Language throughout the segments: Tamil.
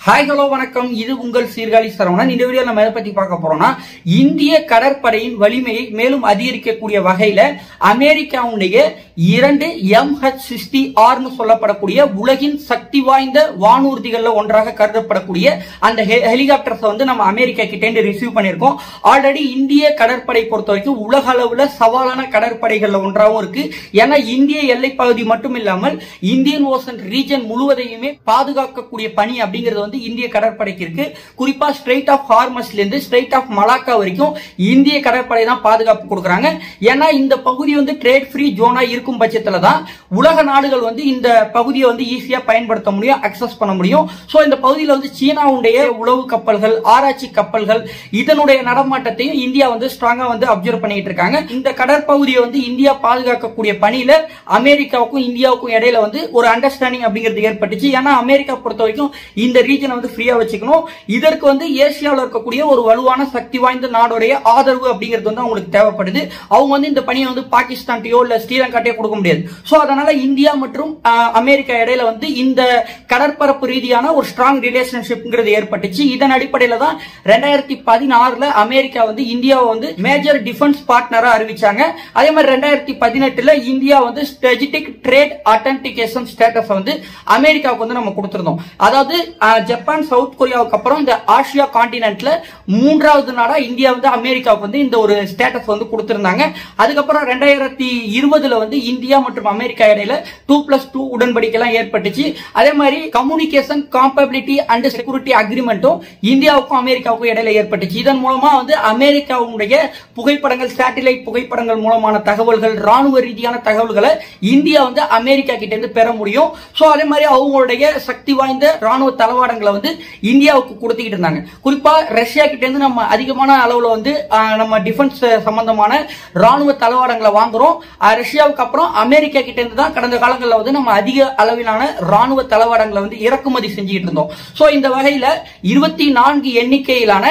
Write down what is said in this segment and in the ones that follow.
ஹாய் ஹலோ வணக்கம் இது உங்கள் சீர்காழி சரவணன் இந்த வீடியோ நம்ம எதை பத்தி பார்க்க போறோம்னா இந்திய கடற்படையின் வலிமையை மேலும் அதிகரிக்கக்கூடிய வகையில அமெரிக்காவுடைய இரண்டு எம் ஹெச் சிக்ஸ்டி ஆர்னு சொல்லப்படக்கூடிய உலகின் சக்தி வாய்ந்த வானூர்திகள்ல ஒன்றாக கருதப்படக்கூடிய அந்த ஹெலிகாப்டர்ஸ் வந்து நம்ம அமெரிக்கா கிட்ட இருந்து ரிசீவ் பண்ணியிருக்கோம் ஆல்ரெடி இந்திய கடற்படை பொறுத்த வரைக்கும் உலக அளவுல சவாலான கடற்படைகள்ல ஒன்றாகவும் இருக்கு ஏன்னா இந்திய எல்லை பகுதி மட்டும் இல்லாமல் இந்தியன் ஓசன் ரீஜன் முழுவதையுமே பாதுகாக்கக்கூடிய பணி அப்படிங்கிறது வந்து இந்திய கடற்படைக்கு இருக்கு குறிப்பா ஸ்ட்ரெயிட் ஆஃப் ஹார்மஸ்ல இருந்து ஸ்ட்ரெயிட் ஆஃப் மலாக்கா வரைக்கும் இந்திய கடற்படை தான் பாதுகாப்பு கொடுக்குறாங்க ஏன்னா இந்த பகுதி வந்து ட்ரேட் ஃப்ரீ ஜோனா இருக்கும் பட்சத்துல தான் உலக நாடுகள் வந்து இந்த பகுதியை வந்து ஈஸியா பயன்படுத்த முடியும் அக்சஸ் பண்ண முடியும் சோ இந்த பகுதியில் வந்து சீனாவுடைய உளவு கப்பல்கள் ஆராய்ச்சி கப்பல்கள் இதனுடைய நடமாட்டத்தையும் இந்தியா வந்து ஸ்ட்ராங்கா வந்து அப்சர்வ் பண்ணிட்டு இருக்காங்க இந்த கடற்பகுதியை வந்து இந்தியா பாதுகாக்கக்கூடிய பணியில அமெரிக்காவுக்கும் இந்தியாவுக்கும் இடையில வந்து ஒரு அண்டர்ஸ்டாண்டிங் அப்படிங்கிறது ஏற்பட்டுச்சு ஏன்னா அமெரிக்கா பொறுத்த வரைக்கும் இந்த ரீஜனை வந்து ஃப்ரீயா வச்சுக்கணும் இதற்கு வந்து ஏசியாவில் இருக்கக்கூடிய ஒரு வலுவான சக்தி வாய்ந்த நாடுடைய ஆதரவு அப்படிங்கிறது வந்து அவங்களுக்கு தேவைப்படுது அவங்க வந்து இந்த பணியை வந்து பாகிஸ்தான்டையோ இல்ல ஸ்ரீலங்காட்டையோ கொடுக்க முடியாது சோ அதனால இந்தியா மற்றும் ஆஹ், அமெரிக்கா இடையில வந்து இந்த கடற்பரப்பு ரீதியான ஒரு ஸ்ட்ராங் ரிலேஷன்ஷிப்ங்கிறது ஏற்பட்டுச்சு இதன் அடிப்படையில தான் ரெண்டாயிரத்தி பதினாறுல அமெரிக்கா வந்து இந்தியாவை வந்து மேஜர் டிஃபென்ஸ் பார்ட்னரா அறிவிச்சாங்க அதே மாதிரி ரெண்டாயிரத்தி பதினெட்டுல இந்தியா வந்து ஸ்ட்ராட்டஜிக் ட்ரேட் அத்தன்டிகேஷன் ஸ்டேட்டஸ் வந்து அமெரிக்காவுக்கு வந்து நம்ம கொடுத்திருந்தோம் அதாவது அஹ், ஜப்பான் சவுத் கொரியாவுக்கு அப்புறம் இந்த ஆசியா காண்டினென்ட்ல மூன்றாவது நாடா இந்தியா வந்து அமெரிக்காவுக்கு வந்து இந்த ஒரு ஸ்டேட்டஸ் வந்து கொடுத்திருந்தாங்க அதுக்கப்புறம் ரெண்டாயிரத்தி இருபதுல வந்து இந்தியா மற்றும் அமெரிக்கா இடையில டூ பிளஸ் டூ உடன்படிக்கை எல்லாம் ஏற்பட்டுச்சு அதே மாதிரி கம்யூனிகேஷன் காம்பபிலிட்டி அண்ட் செக்யூரிட்டி அக்ரிமெண்ட்டும் இந்தியாவுக்கும் அமெரிக்காவுக்கும் இடையில ஏற்பட்டுச்சு இதன் மூலமா வந்து அமெரிக்காவுடைய புகைப்படங்கள் சேட்டலைட் புகைப்படங்கள் மூலமான தகவல்கள் ராணுவ ரீதியான தகவல்களை இந்தியா வந்து அமெரிக்கா கிட்ட இருந்து பெற முடியும் சோ அதே மாதிரி அவங்களுடைய சக்தி வாய்ந்த ராணுவ தளவாடங்களை வந்து இந்தியாவுக்கு கொடுத்துக்கிட்டு இருந்தாங்க குறிப்பா ரஷ்யா கிட்ட இருந்து நம்ம அதிகமான அளவுல வந்து ஆஹ், நம்ம டிஃபென்ஸ் சம்பந்தமான ராணுவ தளவாடங்களை வாங்குறோம் ஆஹ், ரஷ்யாவுக்கு அப்புறம் அமெரிக்கா கிட்ட இருந்து தான் கடந்த காலங்களில் வந்து நம்ம அதிக அளவிலான ராணுவ தளவாடங்களை வந்து இறக்குமதி செஞ்சுக்கிட்டு இருந்தோம் சோ இந்த வகையில இருபத்தி நான்கு எண்ணிக்கையிலான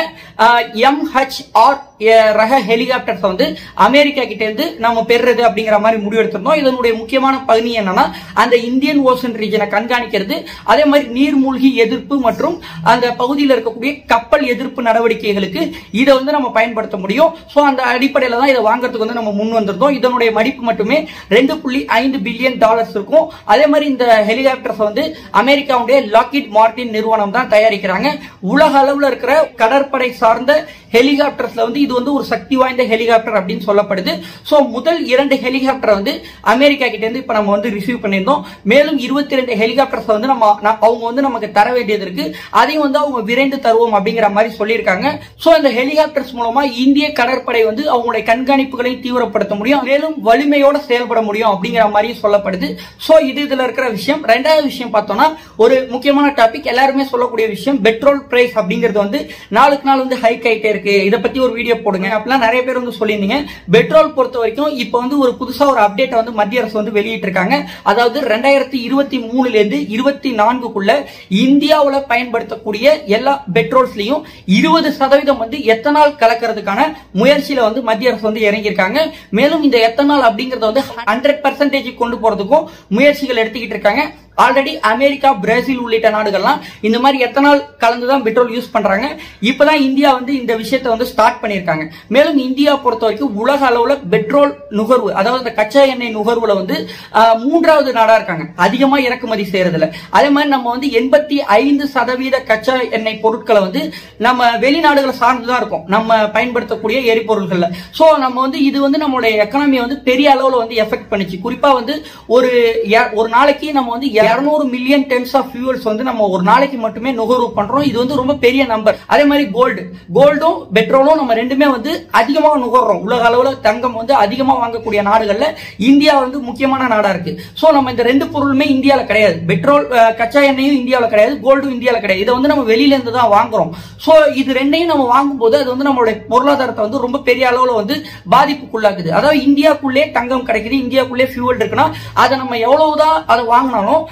எம்ஹெச்ஆர் ரக ஹெலிகாப்டர்ஸ் வந்து அமெரிக்கா கிட்ட இருந்து நம்ம பெறுறது அப்படிங்கிற மாதிரி முடிவெடுத்திருந்தோம் இதனுடைய முக்கியமான பகுதி என்னன்னா அந்த இந்தியன் ஓசன் ரீஜனை கண்காணிக்கிறது அதே மாதிரி நீர்மூழ்கி எதிர்ப்பு மற்றும் அந்த பகுதியில் இருக்கக்கூடிய கப்பல் எதிர்ப்பு நடவடிக்கைகளுக்கு இதை வந்து நம்ம பயன்படுத்த முடியும் சோ அந்த அடிப்படையில தான் இதை வாங்குறதுக்கு வந்து நம்ம முன் வந்திருந்தோம் இதனுடைய மதிப்பு மட்டுமே ரெண்டு புள்ளி ஐந்து பில்லியன் டாலர்ஸ் இருக்கும் அதே மாதிரி இந்த ஹெலிகாப்டர்ஸ் வந்து அமெரிக்காவுடைய லாக்கிட் மார்டின் நிறுவனம் தான் தயாரிக்கிறாங்க உலக அளவுல இருக்கிற கடற்படை சார்ந்த ஹெலிகாப்டர்ஸ்ல வந்து இது வந்து ஒரு சக்தி வாய்ந்த ஹெலிகாப்டர் அப்படின்னு சொல்லப்படுது சோ முதல் இரண்டு ஹெலிகாப்டர் வந்து அமெரிக்கா கிட்ட இருந்து இப்ப நம்ம வந்து ரிசீவ் பண்ணியிருந்தோம் மேலும் இருபத்தி ரெண்டு ஹெலிகாப்டர்ஸ் வந்து நம்ம ந- அவங்க வந்து நமக்கு தர வேண்டியது இருக்கு அதையும் வந்து அவங்க விரைந்து தருவோம் அப்படிங்கிற மாதிரி சொல்லியிருக்காங்க சோ இந்த ஹெலிகாப்டர்ஸ் மூலமா இந்திய கடற்படை வந்து அவங்களுடைய கண்காணிப்புகளையும் தீவிரப்படுத்த முடியும் மேலும் வலிமையோட செயல்பட முடியும் அப்படிங்கிற மாதிரி சொல்லப்படுது சோ இது இதுல இருக்கிற விஷயம் ரெண்டாவது விஷயம் பார்த்தோம்னா ஒரு முக்கியமான டாபிக் எல்லாருமே சொல்லக்கூடிய விஷயம் பெட்ரோல் பிரைஸ் அப்படிங்கிறது வந்து நாளுக்கு நாள் வந்து ஹைக் ஆயிட்டே இருக்கு இதை பத்தி ஒரு வீடியோ போடுங்க அப்படிலாம் நிறைய பேர் வந்து சொல்லியிருந்தீங்க பெட்ரோல் பொறுத்த வரைக்கும் இப்போ வந்து ஒரு புதுசா ஒரு அப்டேட் வந்து மத்திய அரசு வந்து வெளியிட்டு இருக்காங்க அதாவது ரெண்டாயிரத்தி இருபத்தி மூணுல இருந்து இருபத்தி நான்குக்குள்ள இந்தியாவுல பயன்படுத்தக்கூடிய எல்லா பெட்ரோல்ஸ்லயும் இருபது சதவீதம் வந்து எத்தனால் கலக்கிறதுக்கான முயற்சியில வந்து மத்திய அரசு வந்து இறங்கியிருக்காங்க மேலும் இந்த எத்தனால் அப்படிங்கறத வந்து ஹண்ட்ரட் பர்சன்டேஜ் கொண்டு போறதுக்கும் முயற்சிகள் எடுத்துக்கிட்டு இருக்காங்க ஆல்ரெடி அமெரிக்கா பிரேசில் உள்ளிட்ட நாடுகள்லாம் இந்த மாதிரி எத்தனால் கலந்து தான் பெட்ரோல் யூஸ் பண்றாங்க இப்பதான் இந்தியா வந்து இந்த விஷயத்தை வந்து ஸ்டார்ட் பண்ணியிருக்காங்க மேலும் இந்தியா பொறுத்த வரைக்கும் உலக அளவுல பெட்ரோல் நுகர்வு அதாவது இந்த கச்சா எண்ணெய் நுகர்வுல வந்து ஆஹ், மூன்றாவது நாடா இருக்காங்க அதிகமா இறக்குமதி செய்யறதுல அதே மாதிரி நம்ம வந்து எண்பத்தி ஐந்து சதவீத கச்சா எண்ணெய் பொருட்களை வந்து நம்ம வெளிநாடுகளை சார்ந்துதான் இருக்கும் நம்ம பயன்படுத்தக்கூடிய எரிபொருள்கள்ல சோ நம்ம வந்து இது வந்து நம்மளுடைய எக்கனாமியை வந்து பெரிய அளவுல வந்து எஃபெக்ட் பண்ணுச்சு குறிப்பா வந்து ஒரு ய- ஒரு நாளைக்கு நம்ம வந்து 200 மில்லியன் டென்ஸ் ஆஃப் ஃபியூல்ஸ் வந்து நம்ம ஒரு நாளைக்கு மட்டுமே நுகர்வு பண்றோம் இது வந்து ரொம்ப பெரிய நம்பர் அதே மாதிரி கோல்டு கோல்டும் பெட்ரோலும் நம்ம ரெண்டுமே வந்து அதிகமாக நுகர்றோம் உலக அளவுல தங்கம் வந்து அதிகமா வாங்கக்கூடிய நாடுகள்ல இந்தியா வந்து முக்கியமான நாடா இருக்கு சோ நம்ம இந்த ரெண்டு பொருளுமே இந்தியால கிடையாது பெட்ரோல் அஹ், கச்சா எண்ணெயும் இந்தியாவில் கிடையாது கோல்டும் இந்தியால கிடையாது இதை வந்து நம்ம வெளியில இருந்து தான் வாங்குறோம் சோ இது ரெண்டையும் நம்ம வாங்கும்போது அது வந்து நம்மளுடைய பொருளாதாரத்தை வந்து ரொம்ப பெரிய அளவுல வந்து பாதிப்புக்குள்ளாக்குது அதாவது இந்தியாக்குள்ளே தங்கம் கிடைக்குது இந்தியாக்குள்ளே ஃபியூவல் இருக்குன்னா அதை நம்ம எவ்வளவுதான் அதை வாங்கினாலும்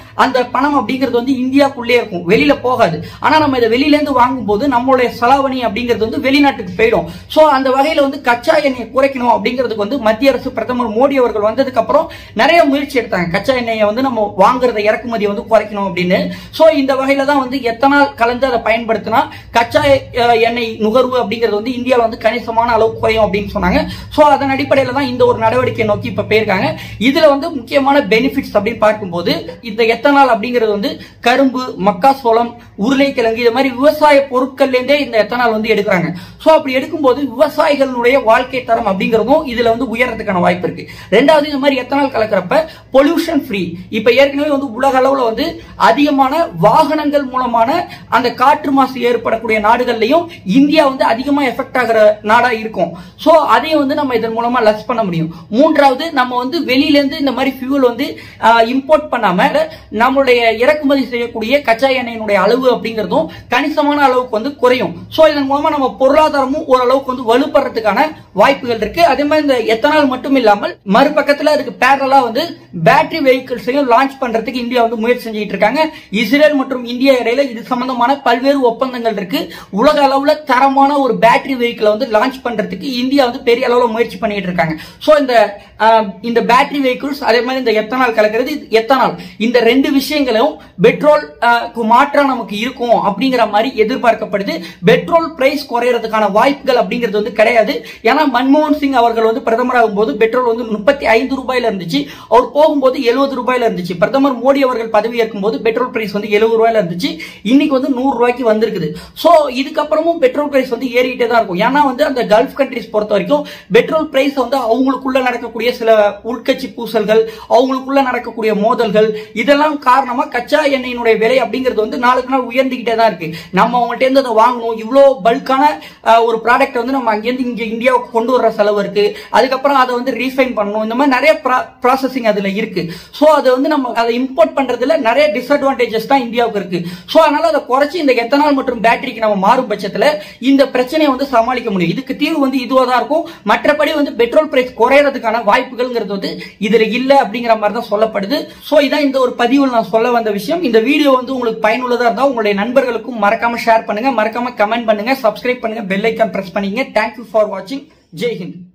அந்த பணம் அப்படிங்கிறது வந்து இந்தியாக்குள்ளே இருக்கும் வெளியில போகாது ஆனா நம்ம இதை வெளியில இருந்து வாங்கும்போது நம்மளுடைய செலாவணி அப்படிங்கிறது வந்து வெளிநாட்டுக்கு போயிடும் சோ அந்த வகையில வந்து கச்சா எண்ணெயை குறைக்கணும் அப்படிங்கிறதுக்கு வந்து மத்திய அரசு பிரதமர் மோடி அவர்கள் வந்ததுக்கு அப்புறம் நிறைய முயற்சி எடுத்தாங்க கச்சா எண்ணெயை வந்து நம்ம வாங்குறத இறக்குமதி வந்து குறைக்கணும் அப்படின்னு சோ இந்த வகையில தான் வந்து எத்தனால் கலந்து அதை பயன்படுத்தினா கச்சா அஹ், எண்ணெய் நுகர்வு அப்படிங்கிறது வந்து இந்தியாவில் வந்து கணிசமான அளவு குறையும் அப்படின்னு சொன்னாங்க சோ அதன் அடிப்படையில தான் இந்த ஒரு நடவடிக்கை நோக்கி இப்ப போயிருக்காங்க இதுல வந்து முக்கியமான பெனிஃபிட்ஸ் அப்படின்னு பார்க்கும்போது இந்த எத்தனால் அப்படிங்கிறது வந்து கரும்பு மக்காசோளம் உருளைக்கிழங்கு இது மாதிரி விவசாய பொருட்கள்ல இருந்தே இந்த எத்தனால் வந்து எடுக்கிறாங்க சோ அப்படி எடுக்கும்போது விவசாயிகளுடைய வாழ்க்கை தரம் அப்படிங்கிறதும் இதுல வந்து உயரத்துக்கான வாய்ப்பு இருக்கு ரெண்டாவது இந்த மாதிரி எத்தனால் கலக்கிறப்ப பொல்யூஷன் ஃப்ரீ இப்ப ஏற்கனவே வந்து உலக அளவுல வந்து அதிகமான வாகனங்கள் மூலமான அந்த காற்று மாசு ஏற்படக்கூடிய நாடுகள்லயும் இந்தியா வந்து அதிகமா எஃபெக்ட் ஆகிற நாடா இருக்கும் சோ அதையும் வந்து நம்ம இதன் மூலமா லெஸ் பண்ண முடியும் மூன்றாவது நம்ம வந்து வெளியில இருந்து இந்த மாதிரி ஃபியூல் வந்து இம்போர்ட் பண்ணாம நம்மளுடைய இறக்குமதி செய்யக்கூடிய கச்சா எண்ணெயினுடைய அளவு அப்படிங்கிறதும் கணிசமான அளவுக்கு வந்து குறையும் சோ இதன் மூலமா நம்ம பொருளாதாரமும் ஓரளவுக்கு வந்து வலுப்படுறதுக்கான வாய்ப்புகள் இருக்கு அதே மாதிரி இந்த எத்தனால் மட்டும் இல்லாமல் மறுபக்கத்துல அதுக்கு பேரலா வந்து பேட்டரி வெஹிக்கிள்ஸையும் லான்ச் பண்றதுக்கு இந்தியா வந்து முயற்சி செஞ்சுட்டு இருக்காங்க இஸ்ரேல் மற்றும் இந்தியா இடையில இது சம்பந்தமான பல்வேறு ஒப்பந்தங்கள் இருக்கு உலக அளவுல தரமான ஒரு பேட்டரி வெஹிக்கிளை வந்து லான்ச் பண்றதுக்கு இந்தியா வந்து பெரிய அளவுல முயற்சி பண்ணிட்டு இருக்காங்க சோ இந்த ஆஹ், இந்த பேட்டரி வெஹிக்கிள்ஸ் அதே மாதிரி இந்த எத்தனால் கலக்கிறது இது எத்தனால் இந்த ரெண்டு விஷயங்களும் பெட்ரோல் மாற்றா நமக்கு இருக்கும் அப்படிங்கிற மாதிரி எதிர்பார்க்கப்படுது பெட்ரோல் பிரைஸ் குறையறதுக்கான வாய்ப்புகள் அப்படிங்கிறது வந்து கிடையாது ஏன்னா மன்மோகன் சிங் அவர்கள் வந்து பிரதமராகும் போது பெட்ரோல் வந்து முப்பத்தி ஐந்து ரூபாயில இருந்துச்சு அவர் போகும்போது எழுபது ரூபாயில இருந்துச்சு பிரதமர் மோடி அவர்கள் பதவி ஏற்கும் போது பெட்ரோல் பிரைஸ் வந்து எழுபது ரூபாயில இருந்துச்சு இன்னைக்கு வந்து நூறு ரூபாய்க்கு வந்திருக்குது சோ இதுக்கப்புறமும் பெட்ரோல் பிரைஸ் வந்து ஏறிட்டே தான் இருக்கும் ஏன்னா வந்து அந்த கல்ஃப் கண்ட்ரிஸ் பொறுத்த வரைக்கும் பெட்ரோல் பிரைஸ் வந்து அவங்களுக்குள்ள நடக்கக்கூடிய சில உள்கட்சி பூசல்கள் அவங்களுக்குள்ள நடக்கக்கூடிய மோதல்கள் இதெல்லாம் காரணமா கச்சா எண்ணெயினுடைய விலை அப்படிங்கிறது வந்து நாளுக்கு நாள் உயர்ந்துகிட்டே தான் இருக்கு நம்ம அவங்கள்ட்ட இருந்து அதை வாங்கணும் இவ்வளோ பல்கான ஒரு ப்ராடக்ட் வந்து நம்ம அங்கேருந்து இங்க இந்தியாவுக்கு கொண்டு வர்ற செலவு இருக்கு அதுக்கப்புறம் அதை வந்து ரீஃபைன் பண்ணணும் இந்த மாதிரி நிறைய ப்ராசஸிங் அதுல இருக்கு சோ அதை வந்து நம்ம அதை இம்போர்ட் பண்றதுல நிறைய டிஸ்அட்வான்டேஜஸ் தான் இந்தியாவுக்கு இருக்கு சோ அதனால அதை குறைச்சி இந்த எத்தனால் மற்றும் பேட்டரிக்கு நம்ம மாறும் பட்சத்துல இந்த பிரச்சனையை வந்து சமாளிக்க முடியும் இதுக்கு தீர்வு வந்து இதுவா தான் இருக்கும் மற்றபடி வந்து பெட்ரோல் பிரைஸ் குறையறதுக்கான வாய்ப்புகள்ங்கிறது வந்து இதுல இல்ல அப்படிங்கிற மாதிரி தான் சொல்லப்படுது சோ இதான் இந்த ஒரு பதிவில் நான் சொல்ல வந்த விஷயம் இந்த வீடியோ வந்து உங்களுக்கு பயனுள்ளதா இருந்தா உங்களுடைய நண்பர்களுக்கும் மறக்காம ஷேர் பண்ணுங்க மறக்காம கமெண்ட் பண்ணுங்க சப்ஸ்கிரைப் பண்ணுங்க பெல் ஐக்கான் பிரஸ் பண்ணிங்க தேங்க்யூ ஃபார் வாட்சிங் ஜெய் ஹிந்த்